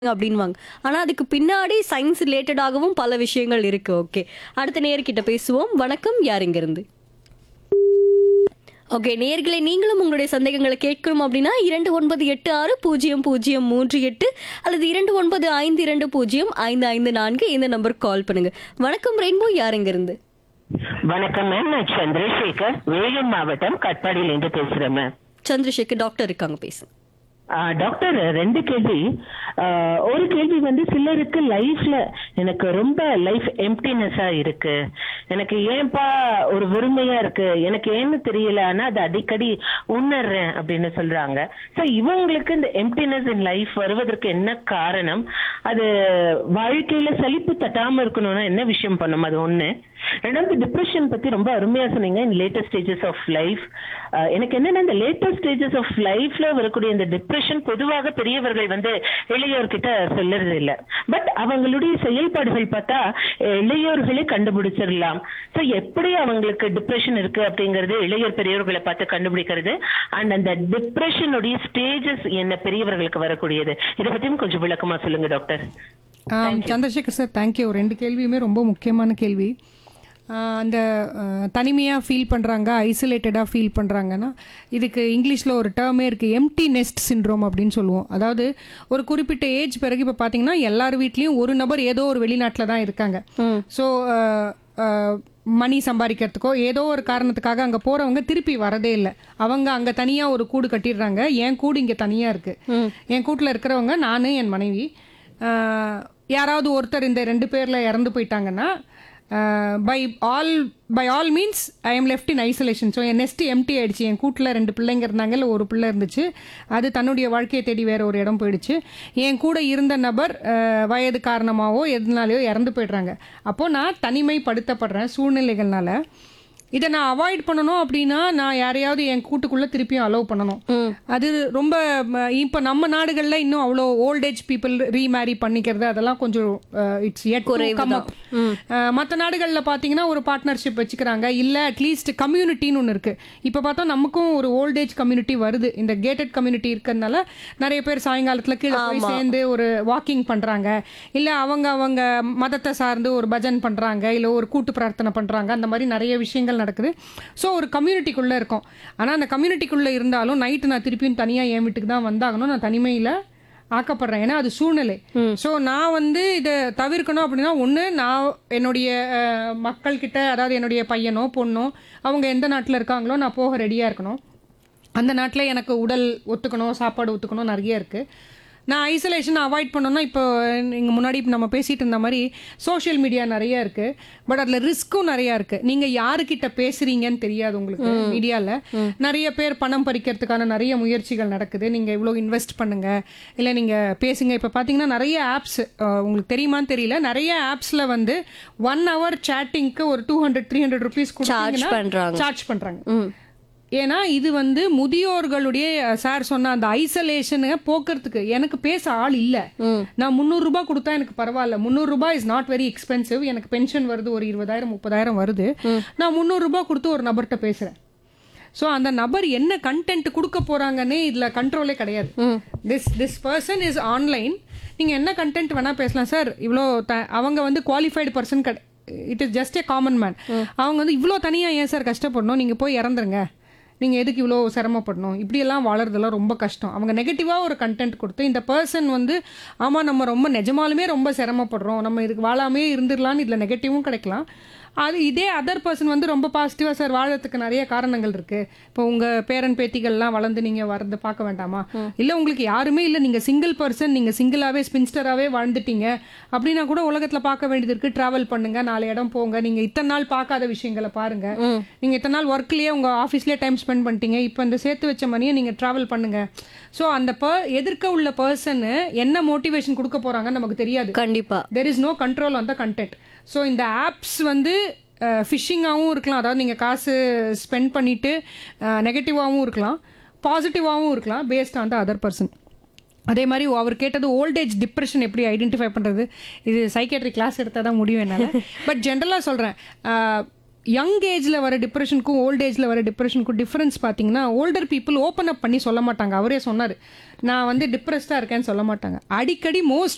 அப்படின்வாங்க ஆனா அதுக்கு பின்னாடி சயின்ஸ் ரிலேட்டடாகவும் பல விஷயங்கள் இருக்கு ஓகே அடுத்த நேர்கிட்ட பேசுவோம் வணக்கம் யார் இங்க இருந்து ஓகே நேர்களை நீங்களும் உங்களுடைய சந்தேகங்களை கேட்கணும் அப்படின்னா இரண்டு ஒன்பது எட்டு ஆறு பூஜ்ஜியம் பூஜ்ஜியம் மூன்று எட்டு அல்லது இரண்டு ஒன்பது ஐந்து இரண்டு பூஜ்ஜியம் ஐந்து ஐந்து நான்கு இந்த நம்பருக்கு கால் பண்ணுங்க வணக்கம் ரெயின்போ யார் இங்க இருந்து வணக்கம் மேம் நான் சந்திரசேகர் வேலூர் மாவட்டம் கட்பாடியிலேருந்து பேசுறேன் மேம் சந்திரசேகர் டாக்டர் இருக்காங்க பேசு ஆ, டாக்டர் ரெண்டு கேள்வி ஆ, ஒரு கேள்வி வந்து சிலருக்கு லைஃப்ல எனக்கு ரொம்ப லைஃப் எம்டினஸா இருக்கு எனக்கு ஏன்பா ஒரு வெறுமையா இருக்கு எனக்கு ஏன்னு தெரியல ஆனா அது அடிக்கடி உணர்றேன் அப்படின்னு சொல்றாங்க சோ இவங்களுக்கு இந்த எம்டினஸ் இன் லைஃப் வருவதற்கு என்ன காரணம் அது வாழ்க்கையில சலிப்பு தட்டாம இருக்கணும்னா என்ன விஷயம் பண்ணும் அது ஒண்ணு ரெண்டாவது டிப்ரெஷன் பத்தி ரொம்ப அருமையா சொன்னீங்க இந்த லேட்டஸ்ட் ஸ்டேஜஸ் ஆஃப் லைஃப் எனக்கு என்னன்னா இந்த லேட்டஸ்ட் ஸ்டேஜஸ் ஆஃப் லைஃப்ல வரக்கூடிய இந்த டிப்ரெஷன் பொதுவாக பெரியவர்கள் வந்து இளையோர்கிட்ட சொல்லுறது இல்ல பட் அவங்களுடைய செயல்பாடுகள் பார்த்தா அஹ், இளையோர்களே கண்டுபிடிச்சிடலாம் சோ எப்படி அவங்களுக்கு டிப்ரெஷன் இருக்கு அப்படிங்கறது இளையோர் பெரியவர்களை பார்த்து கண்டுபிடிக்கிறது அண்ட் அந்த டிப்ரெஷனுடைய ஸ்டேஜஸ் என்ன பெரியவர்களுக்கு வரக்கூடியது இதை பத்தியும் கொஞ்சம் விளக்கமா சொல்லுங்க டாக்டர் ஆம், சந்திரசேகர் சார் தேங்க்யூ ரெண்டு கேள்வியுமே ரொம்ப முக்கியமான கேள்வி ஆ, அந்த தனிமையாக ஃபீல் பண்ணுறாங்க ஐசோலேட்டடாக ஃபீல் பண்ணுறாங்கன்னா இதுக்கு இங்கிலீஷில் ஒரு டேர்மே இருக்குது எம்டி நெஸ்ட் சிண்ட்ரோம் அப்படின்னு சொல்லுவோம் அதாவது ஒரு குறிப்பிட்ட ஏஜ் பிறகு இப்போ பார்த்தீங்கன்னா எல்லார் வீட்லேயும் ஒரு நபர் ஏதோ ஒரு வெளிநாட்டில் தான் இருக்காங்க ஸோ மணி சம்பாதிக்கிறதுக்கோ ஏதோ ஒரு காரணத்துக்காக அங்கே போகிறவங்க திருப்பி வரதே இல்லை அவங்க அங்கே தனியாக ஒரு கூடு கட்டிடுறாங்க என் கூடு இங்கே தனியாக இருக்குது என் கூட்டில் இருக்கிறவங்க நான் என் மனைவி ஆஹ் யாராவது ஒருத்தர் இந்த ரெண்டு பேர்ல இறந்து போயிட்டாங்கன்னா by all by all means I am left in isolation so என் நெஸ்ட் எம்டி ஆயிடுச்சு என் கூட்டில் ரெண்டு பிள்ளைங்க இருந்தாங்க இல்லை ஒரு பிள்ளை இருந்துச்சு அது தன்னுடைய வாழ்க்கையை தேடி வேற ஒரு இடம் போயிடுச்சு என் கூட இருந்த நபர் ஆஹ் வயது காரணமாவோ எதுனாலையோ இறந்து போயிடுறாங்க அப்போ நான் தனிமைப்படுத்தப்படுறேன் சூழ்நிலைகள்னால இதை நான் அவாய்ட் பண்ணணும் அப்படின்னா நான் யாரையாவது என் கூட்டுக்குள்ள திருப்பியும் அலோவ் பண்ணணும் அது ரொம்ப ம, இப்ப நம்ம நாடுகள்ல இன்னும் அவ்வளோ ஓல்டேஜ் பீப்புள் ரீமேரி பண்ணிக்கிறது அதெல்லாம் கொஞ்சம் இட்ஸ் எட் கம் அப் மற்ற நாடுகளில் பார்த்தீங்கன்னா ஒரு பார்ட்னர்ஷிப் வச்சுக்கிறாங்க இல்ல அட்லீஸ்ட் கம்யூனிட்டின்னு ஒன்று இருக்கு இப்போ பார்த்தா நமக்கும் ஒரு ஓல்டேஜ் கம்யூனிட்டி வருது இந்த கேட்டட் கம்யூனிட்டி இருக்கிறதுனால நிறைய பேர் சாயங்காலத்துல கீழே போய் சேர்ந்து ஒரு வாக்கிங் பண்றாங்க இல்ல அவங்க அவங்க மதத்தை சார்ந்து ஒரு பஜன் பண்றாங்க இல்ல ஒரு கூட்டு பிரார்த்தனை பண்றாங்க அந்த மாதிரி நிறைய விஷயங்கள் நடக்குது ஸோ ஒரு கம்யூனிட்டிக்குள்ள இருக்கும் ஆனா அந்த கம்யூனிட்டிக்குள்ள இருந்தாலும் நைட்டு நான் திருப்பியும் தனியா என் வீட்டுக்கு தான் வந்தாகணும் நான் தனிமையில ஆக்கப்படுறேன் ஏன்னா அது சூழ்நிலை ஸோ நான் வந்து இதை தவிர்க்கணும் அப்படின்னா ஒன்று நான் என்னுடைய அஹ், மக்கள்கிட்ட அதாவது என்னுடைய பையனோ பொண்ணோ அவங்க எந்த நாட்டில் இருக்காங்களோ நான் போக ரெடியாக இருக்கணும் அந்த நாட்டில் எனக்கு உடல் ஒத்துக்கணும் சாப்பாடு ஒத்துக்கணும் நிறைய இருக்குது நான் ஐசோலேஷன் அவாய்ட் பண்ணோம்னா இப்போ நீங்கள் முன்னாடி இப்ப நம்ம பேசிட்டு இருந்த மாதிரி சோஷியல் மீடியா நிறைய இருக்கு பட் அதில் ரிஸ்க்கும் நிறைய இருக்கு நீங்க யாருக்கிட்ட பேசுறீங்கன்னு தெரியாது உங்களுக்கு மீடியாவில் நிறைய பேர் பணம் பறிக்கிறதுக்கான நிறைய முயற்சிகள் நடக்குது நீங்க இவ்வளோ இன்வெஸ்ட் பண்ணுங்க இல்லை நீங்க பேசுங்க இப்போ பார்த்தீங்கன்னா நிறைய ஆப்ஸ் உங்களுக்கு தெரியுமான்னு தெரியல நிறைய ஆப்ஸ்ல வந்து ஒன் ஹவர் சேட்டிங்க்கு ஒரு two hundred three hundred rupees பண்றாங்க. சார்ஜ் பண்றாங்க ஏன்னா இது வந்து முதியோர்களுடைய சார் சொன்ன அந்த ஐசோலேஷனை போக்குறதுக்கு எனக்கு பேச ஆள் இல்ல நான் முந்நூறு ரூபாய் கொடுத்தா எனக்கு பரவாயில்ல முந்நூறு ரூபாய் இஸ் நாட் வெரி எக்ஸ்பென்சிவ் எனக்கு பென்ஷன் வருது ஒரு இருபதாயிரம் முப்பதாயிரம் வருது நான் முந்நூறு ரூபாய் கொடுத்து ஒரு நபர்கிட்ட பேசுறேன் சோ அந்த நபர் என்ன கண்டென்ட் கொடுக்க போறாங்கன்னே இதுல கண்ட்ரோலே கிடையாது this this person is online நீங்க என்ன கண்டென்ட் வேணா பேசலாம் சார் இவ்வளோ த- அவங்க வந்து qualified person it is just a common man அவங்க வந்து இவ்வளோ தனியா ஏன் சார் கஷ்டப்படணும் நீங்க போய் இறந்துருங்க நீங்க எதுக்கு இவ்வளோ சிரமப்படணும் இப்படியெல்லாம் வாழறதெல்லாம் ரொம்ப கஷ்டம் அவங்க நெகட்டிவா ஒரு கண்டென்ட் கொடுத்து இந்த பர்சன் வந்து ஆமா நம்ம ரொம்ப நிஜமாலுமே ரொம்ப சிரமப்படுறோம் நம்ம இதுக்கு வாழாமே இருந்துடலாம்னு இதுல நெகட்டிவும் கிடைக்கலாம் அது இதே அதர் பர்சன் வந்து ரொம்ப பாசிட்டிவா சார் வாழறதுக்கு நிறைய காரணங்கள் இருக்கு இப்போ உங்க பேரன் பேத்திகள்லாம் வளர்ந்து நீங்க வரது பார்க்க வேண்டாமா இல்ல உங்களுக்கு யாருமே இல்ல நீங்க சிங்கிள் பர்சன் நீங்க சிங்கிளாவே ஸ்பின்ஸ்டராகவே வாழ்ந்துட்டீங்க அப்படின்னா கூட உலகத்துல பார்க்க வேண்டியது இருக்கு டிராவல் பண்ணுங்க நாலு இடம் போங்க நீங்க இத்தனை நாள் பார்க்காத விஷயங்களை பாருங்க நீங்க இத்தனை நாள் ஒர்க்லயே உங்க ஆஃபீஸ்லயே டைம் ஸ்பெண்ட் பண்ணிட்டீங்க இப்போ இந்த சேர்த்து வச்ச மணியை நீங்க டிராவல் பண்ணுங்க ஸோ அந்த per எதிர்க்க உள்ள பர்சன் என்ன மோட்டிவேஷன் கொடுக்க போறாங்கன்னு நமக்கு தெரியாது கண்டிப்பா there is no control on the content so இந்த ஆப்ஸ் வந்து ஃபிஷிங்காகவும் இருக்கலாம் அதாவது நீங்கள் காசு ஸ்பெண்ட் பண்ணிட்டு நெகட்டிவாகவும் இருக்கலாம் பாசிட்டிவாகவும் இருக்கலாம் based on the other person அதே மாதிரி அவர் கேட்டது ஓல்டேஜ் டிப்ரெஷன் எப்படி ஐடென்டிஃபை பண்ணுறது இது சைக்கேட்ரி கிளாஸ் எடுத்தால் தான் முடியும் என்னால் பட் ஜென்ரலாக சொல்கிறேன் யங் ஏஜில் வர டிப்ரெஷனுக்கும் ஓல்ட் ஏஜில் வர டிப்ரெஷனுக்கும் டிஃப்ரென்ஸ் பார்த்தீங்கன்னா ஓல்டர் பீப்புள் ஓப்பன் அப் பண்ணி சொல்ல மாட்டாங்க அவரே சொன்னார் நான் வந்து டிப்ரெஸ்டாக இருக்கேன்னு சொல்ல மாட்டாங்க அடிக்கடி மோஸ்ட்